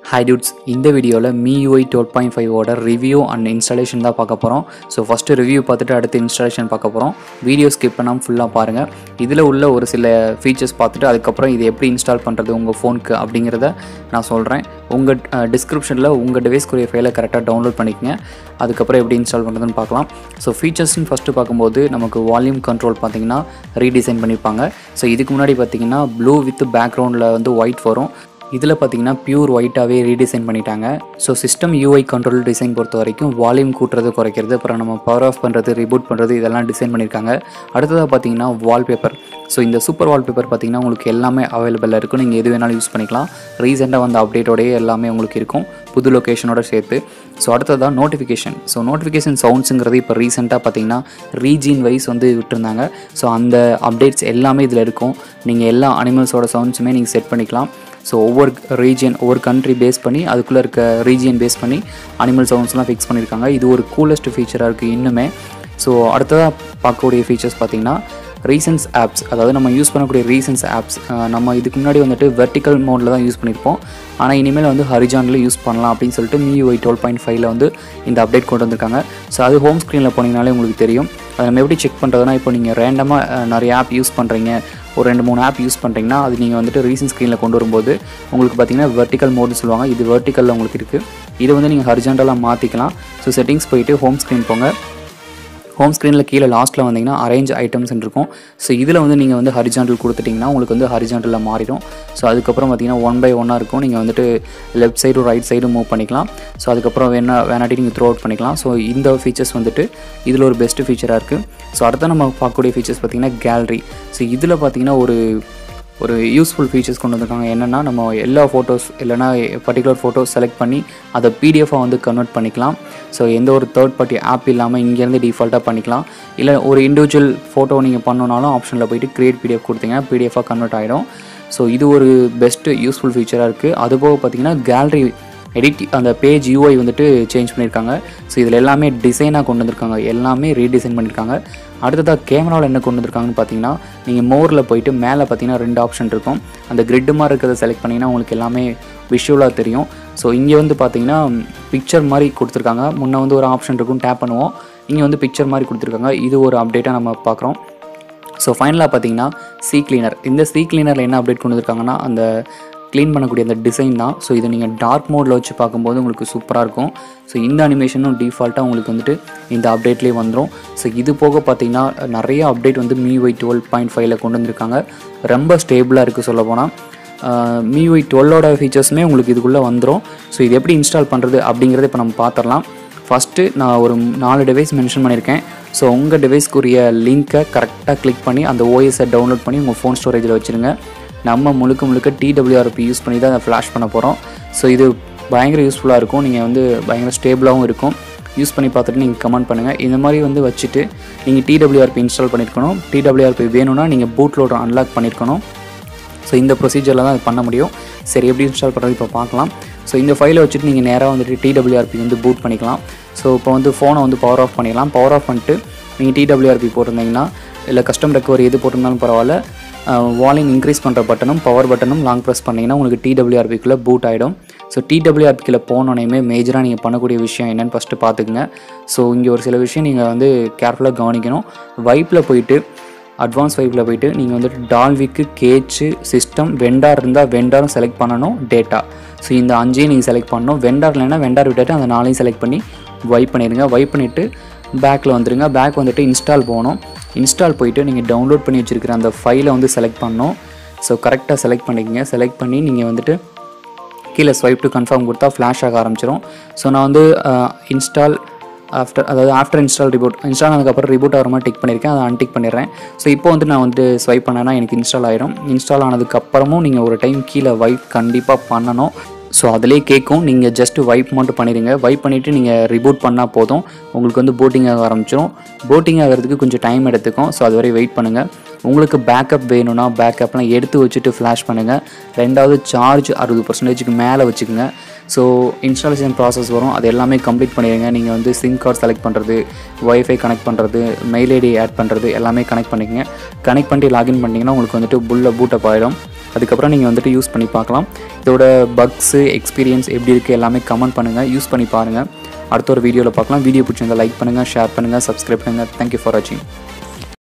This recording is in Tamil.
ஹை டூட்ஸ் இந்த வீடியோவில் MIUI டுவெல் பாயிண்ட் ஃபைவோட ரிவ்யூ அண்ட் இன்ஸ்டாலேஷன் தான் பார்க்க போகிறோம் ஸோ ஃபஸ்ட்டு ரிவ்யூ பார்த்துட்டு அடுத்து இன்ஸ்டாலேஷன் பார்க்க போகிறோம் வீடியோ ஸ்கிப் பண்ணாமல் ஃபுல்லாக பாருங்கள் இதில் உள்ள ஒரு சில ஃபீச்சர்ஸ் பார்த்துட்டு அதுக்கப்புறம் இது எப்படி இன்ஸ்டால் பண்ணுறது உங்கள் ஃபோனுக்கு அப்படிங்கிறத நான் சொல்கிறேன் உங்கள் டிஸ்கிரிப்ஷனில் உங்கள் டிவைஸ்க்குரிய ஃபைலை கரெக்டாக டவுன்லோட் பண்ணிக்கங்க அதுக்கப்புறம் எப்படி இன்ஸ்டால் பண்ணுறதுன்னு பார்க்கலாம் ஸோ ஃபீச்சர்ஸ்னு ஃபஸ்ட்டு பார்க்கும்போது நமக்கு வால்யூம் கண்ட்ரோல் பார்த்தீங்கன்னா ரீடிசைன் பண்ணியிருப்பாங்க ஸோ இதுக்கு முன்னாடி பார்த்தீங்கன்னா ப்ளூ வித் பேக்ரவுண்டில் வந்து ஒயிட் வரும் இதில் பார்த்தீங்கன்னா பியூர் ஒயிட்டாகவே ரீடிசைன் பண்ணிட்டாங்க so system UI control design பொறுத்த வரைக்கும் வால்யூம் கூட்டுறது குறைக்கிறது அப்புறம் நம்ம பவர் ஆஃப் பண்ணுறது ரிபூட் பண்ணுறது இதெல்லாம் டிசைன் பண்ணியிருக்காங்க அடுத்ததாக பார்த்தீங்கன்னா வால்பேப்பர் ஸோ இந்த சூப்பர் வால்பேப்பர் பார்த்தீங்கன்னா உங்களுக்கு எல்லாமே அவைலபிளாக இருக்கும் நீங்கள் எது வேணாலும் யூஸ் பண்ணிக்கலாம் ரீசெண்டாக வந்த அப்டேட்டோடய எல்லாமே உங்களுக்கு இருக்கும் புது லொக்கேஷனோட சேர்த்து ஸோ அடுத்ததாக நோட்டிஃபிகேஷன் ஸோ நோட்டிஃபிகேஷன் சவுண்ட்ஸுங்கிறது இப்போ ரீசெண்டாக பார்த்தீங்கன்னா ரீஜின் வைஸ் வந்து விட்டுருந்தாங்க ஸோ அந்த அப்டேட்ஸ் எல்லாமே இதில் இருக்கும் நீங்கள் எல்லா அனிமல்ஸோட சவுண்ட்ஸுமே நீங்கள் செட் பண்ணிக்கலாம் ஸோ ஒவ்வொரு ரீஜியன் ஒவ்வொரு கண்ட்ரி பேஸ் பண்ணி அதுக்குள்ளே இருக்க ரீஜியன் பேஸ் பண்ணி அனிமல் சவுண்ட்ஸ்லாம் ஃபிக்ஸ் பண்ணியிருக்காங்க இது ஒரு கூலஸ்ட் ஃபீச்சராக இருக்குது இன்னுமே ஸோ அடுத்ததாக பார்க்கக்கூடிய ஃபீச்சர்ஸ் பார்த்தீங்கன்னா ரீசன்ஸ் ஆப்ஸ் அதாவது நம்ம யூஸ் பண்ணக்கூடிய ரீசன்ஸ் ஆப்ஸ் நம்ம இதுக்கு முன்னாடி வந்துட்டு வெர்டிக்கல் மோடில் தான் யூஸ் பண்ணியிருப்போம் ஆனால் இனிமேல் வந்து ஹரிஜானில் யூஸ் பண்ணலாம் அப்படின்னு சொல்லிட்டு MIUI டுவெல் பாயிண்ட் ஃபைவ்ல வந்து இந்த அப்டேட் கொண்டு வந்திருக்காங்க ஸோ அது ஹோம் ஸ்க்ரீனில் போனீங்கனாலே உங்களுக்கு தெரியும் அதை நம்ம எப்படி செக் பண்ணுறதுனா இப்போ நீங்கள் ரேண்டமாக நிறைய ஆப் யூஸ் பண்ணுறீங்க ஒரு ரெண்டு மூணு ஆப் யூஸ் பண்ணுறீங்கன்னா அது நீங்கள் வந்துட்டு ரீசன் ஸ்க்ரீனில் கொண்டு வரும்போது உங்களுக்கு பார்த்தீங்கன்னா வெர்டிக்கல் மோட்னு சொல்லுவாங்க இது வெர்டிக்கலில் உங்களுக்கு இருக்குது இதை வந்து நீங்கள் ஹரிஜாண்டலாக மாற்றிக்கலாம் ஸோ செட்டிங்ஸ் போயிட்டு ஹோம் ஸ்க்ரீன் போங்க ஹோம் ஸ்க்ரீனில் கீழே லாஸ்ட்டில் வந்தீங்கன்னா அரேஞ்ச் ஐட்டம்ஸ் இருக்கும் ஸோ இதில் வந்து நீங்கள் வந்து ஹரிஜாண்டல் கொடுத்துட்டிங்கன்னா உங்களுக்கு வந்து ஹரிஜாண்டலில் மாறிடும் ஸோ அதுக்கப்புறம் பார்த்தீங்கன்னா ஒன் பை ஒன்னாக இருக்கும் நீங்கள் வந்துட்டு லெஃப்ட் சைடும் ரைட் சைடும் மூவ் பண்ணிக்கலாம் ஸோ அதுக்கப்புறம் வேணா வேணாட்டி நீங்கள் த்ரோ அவுட் பண்ணிக்கலாம் ஸோ இந்த ஃபீச்சர்ஸ் வந்துட்டு இதில் ஒரு பெஸ்ட் ஃபீச்சராக இருக்குது ஸோ அடுத்த நம்ம பார்க்கக்கூடிய ஃபீச்சர்ஸ் பார்த்தீங்கன்னா கேலரி ஸோ இதில் பார்த்தீங்கன்னா ஒரு ஒரு யூஸ்ஃபுல் ஃபீச்சர்ஸ் கொண்டு வந்திருக்காங்க என்னென்னா நம்ம எல்லா ஃபோட்டோஸ் இல்லைனா பர்டிகுலர் ஃபோட்டோஸ் செலக்ட் பண்ணி அதை பிடிஎஃபாக வந்து கன்வெர்ட் பண்ணிக்கலாம் ஸோ எந்த ஒரு தேர்ட் பார்ட்டி ஆப் இல்லாமல் இங்கேருந்து டிஃபால்ட்டாக பண்ணிக்கலாம் இல்லை ஒரு இண்டிவிஜுவல் ஃபோட்டோ நீங்கள் பண்ணணுனாலும் ஆப்ஷனில் போயிட்டு க்ரியேட் பிடிஎஃப் கொடுத்தீங்கன்னா பிடிஎஃபாக கன்வெர்ட் ஆகிடும் ஸோ இது ஒரு பெஸ்ட்டு யூஸ்ஃபுல் ஃபீச்சராக இருக்குது அதுபோக பார்த்தீங்கன்னா கேலரி எடிட் அந்த பேஜ் யூஐ வந்துட்டு சேஞ்ச் பண்ணியிருக்காங்க ஸோ இதில் எல்லாமே டிசைனாக கொண்டு வந்திருக்காங்க எல்லாமே ரீடிசைன் பண்ணியிருக்காங்க அடுத்ததாக கேமராவில் என்ன கொண்டு வந்திருக்காங்கன்னு பார்த்தீங்கன்னா நீங்கள் மோரில் போயிட்டு மேலே பார்த்தீங்கன்னா ரெண்டு ஆப்ஷன் இருக்கும் அந்த கிரிட்டு மாதிரி இருக்கிறத செலக்ட் பண்ணிங்கன்னா உங்களுக்கு எல்லாமே விஷுவலாக தெரியும் ஸோ இங்கே வந்து பார்த்தீங்கன்னா பிக்சர் மாதிரி கொடுத்துருக்காங்க முன்னே வந்து ஒரு ஆப்ஷன் இருக்கும் டேப் பண்ணுவோம் இங்கே வந்து பிக்சர் மாதிரி கொடுத்துருக்காங்க இது ஒரு அப்டேட்டாக நம்ம பார்க்குறோம் ஸோ ஃபைனலாக பார்த்தீங்கன்னா சி கிளீனர் இந்த சி கிளீனரில் என்ன அப்டேட் கொண்டு வந்திருக்காங்கன்னா அந்த க்ளீன் பண்ணக்கூடிய அந்த டிசைன் தான் ஸோ இதை நீங்கள் டார்க் மோடில் வச்சு பார்க்கும்போது உங்களுக்கு சூப்பராக இருக்கும் ஸோ இந்த அனிமேஷனும் டிஃபால்ட்டாக உங்களுக்கு வந்துட்டு இந்த அப்டேட்லேயே வந்துடும் ஸோ இது போக பார்த்தீங்கன்னா நிறைய அப்டேட் வந்து MIUI டுவெல் பாயிண்ட் ஃபைவ்ல கொண்டு வந்திருக்காங்க ரொம்ப ஸ்டேபிளாக இருக்குது சொல்ல போனால் MIUI டுவெல்லோட ஃபீச்சர்ஸுமே உங்களுக்கு இதுக்குள்ளே வந்துடும் ஸோ இது எப்படி இன்ஸ்டால் பண்ணுறது அப்படிங்கிறத இப்போ நம்ம பார்த்துடலாம் ஃபஸ்ட்டு நான் ஒரு நாலு டிவைஸ் மென்ஷன் பண்ணியிருக்கேன் ஸோ உங்கள் டிவைஸ்க்குரிய லிங்க்கை கரெக்டாக கிளிக் பண்ணி அந்த ஓஎஸை டவுன்லோட் பண்ணி உங்கள் ஃபோன் ஸ்டோரேஜில் வச்சுருங்க நம்ம முழுக்க முழுக்க டிடபிள்யூஆர்பி யூஸ் பண்ணி தான் அதை ஃப்ளாஷ் பண்ண போகிறோம் ஸோ இது பயங்கர யூஸ்ஃபுல்லாக இருக்கும் நீங்கள் வந்து பயங்கர ஸ்டேபிளாகவும் இருக்கும் யூஸ் பண்ணி பார்த்துட்டு நீங்கள் கமெண்ட் பண்ணுங்கள் இந்த மாதிரி வந்து வச்சுட்டு நீங்கள் டிடபிள்யூஆர்பி இன்ஸ்டால் பண்ணியிருக்கணும் டிடபிள்யூஆர்பி வேணும்னா நீங்கள் பூட் லோடர் அன்லாக் பண்ணியிருக்கணும் ஸோ இந்த ப்ரொசீஜரில் தான் அது பண்ண முடியும் சரி எப்படி இன்ஸ்டால் பண்ணுறது இப்போ பார்க்கலாம் ஸோ இந்த ஃபைலை வச்சுட்டு நீங்கள் நேராக வந்துட்டு டிடபிள்யூஆர்பி வந்து பூட் பண்ணிக்கலாம் ஸோ இப்போ வந்து ஃபோனை வந்து பவர் ஆஃப் பண்ணிடலாம் பவர் ஆஃப் பண்ணிட்டு நீங்கள் டிடபிள்யூஆர்பி போட்டிருந்தீங்கன்னா இல்லை கஸ்டம் ரெக்கவரி எது போட்டிருந்தாலும் பரவாயில்ல வால்யூம் இன்க்ரீஸ் பண்ணுற பட்டனும் பவர் பட்டனும் லாங் ப்ரெஸ் பண்ணிங்கன்னா உங்களுக்கு டிடபிள்யூஆர்பிக்குள்ளே பூட் ஆகிடும் ஸோ டிடபிள்யூஆர்பிக்குள்ளே போனோடனே மேஜராக நீங்கள் பண்ணக்கூடிய விஷயம் என்னென்னு ஃபஸ்ட்டு பார்த்துக்குங்க ஸோ இங்கே ஒரு சில விஷயம் நீங்கள் வந்து கேர்ஃபுல்லாக கவனிக்கணும் வைப்பில் போயிட்டு அட்வான்ஸ் வைப்பில் போயிட்டு நீங்கள் வந்துட்டு டால்விக்கு கேச்சு சிஸ்டம் வெண்டார் இருந்தால் வெண்டாரும் செலக்ட் பண்ணணும் டேட்டா ஸோ இந்த அஞ்சையும் நீங்கள் செலக்ட் பண்ணணும் வெண்டார் இல்லைன்னா வெண்டார் விட்டுட்டு அந்த நாளையும் செலக்ட் பண்ணி வைப் பண்ணிடுங்க வைப் பண்ணிவிட்டு பேக்கில் வந்துடுங்க பேக் வந்துட்டு இன்ஸ்டால் போகணும் இன்ஸ்டால் போயிட்டு நீங்கள் டவுன்லோட் பண்ணி வச்சுருக்கிற அந்த ஃபைலை வந்து செலக்ட் பண்ணணும் ஸோ கரெக்டாக செலக்ட் பண்ணிக்கங்க செலக்ட் பண்ணி நீங்கள் வந்துட்டு கீழே ஸ்வைப் டு கன்ஃபார்ம் கொடுத்தா ஃப்ளாஷ் ஆக ஆரம்பிச்சிடும் ஸோ நான் வந்து இன்ஸ்டால் ஆஃப்டர் அதாவது ஆஃப்டர் இன்ஸ்டால் ரிபூட் இன்ஸ்டால் ஆனதுக்கப்புறம் ரிபூட் ஆகிற மாதிரி டிக் பண்ணியிருக்கேன் அதை அன்டிக் பண்ணிடுறேன் ஸோ இப்போ வந்து நான் வந்து ஸ்வைப் பண்ணேன்னா எனக்கு இன்ஸ்டால் ஆயிரும் இன்ஸ்டால் ஆனதுக்கப்புறமும் நீங்கள் ஒரு டைம் கீழே வைப் கண்டிப்பாக பண்ணணும் ஸோ அதிலே கேட்கும் நீங்கள் ஜஸ்ட்டு வைப் மட்டும் பண்ணிடுங்க வைப் பண்ணிவிட்டு நீங்கள் ரிபூட் பண்ணால் போதும் உங்களுக்கு வந்து போட்டிங் ஆக ஆரம்பிச்சிடும் போட்டிங் ஆகிறதுக்கு கொஞ்சம் டைம் எடுத்துக்கும் ஸோ அது வரை வெயிட் பண்ணுங்கள் உங்களுக்கு பேக்கப் வேணும்னா பேக்கப்லாம் எடுத்து வச்சுட்டு ஃப்ளாஷ் பண்ணுங்கள் ரெண்டாவது சார்ஜ் அறுபது பர்சன்டேஜுக்கு மேலே வச்சுக்கோங்க ஸோ இன்ஸ்டாலேஷன் ப்ராசஸ் வரும் அது எல்லாமே கம்ப்ளீட் பண்ணிடுங்க நீங்கள் வந்து சிம் கார்டு செலக்ட் பண்ணுறது ஒய்ஃபை கனெக்ட் பண்ணுறது மெயில் ஐடி ஆட் பண்ணுறது எல்லாமே கனெக்ட் பண்ணிக்கங்க கனெக்ட் பண்ணிட்டு லாகின் பண்ணிங்கன்னா உங்களுக்கு வந்துட்டு புல்ல பூட்டப் ஆகிடும் அதுக்கப்புறம் நீங்கள் வந்துட்டு யூஸ் பண்ணி பார்க்கலாம் இதோட பக்ஸு எக்ஸ்பீரியன்ஸ் எப்படி இருக்குது எல்லாமே கமெண்ட் பண்ணுங்கள் யூஸ் பண்ணி பாருங்கள் அடுத்த ஒரு வீடியோவில் பார்க்கலாம் வீடியோ பிடிச்சிருந்தா லைக் பண்ணுங்கள் ஷேர் பண்ணுங்கள் சப்ஸ்கிரைப் பண்ணுங்கள் தேங்க்யூ ஃபார் வாட்சிங்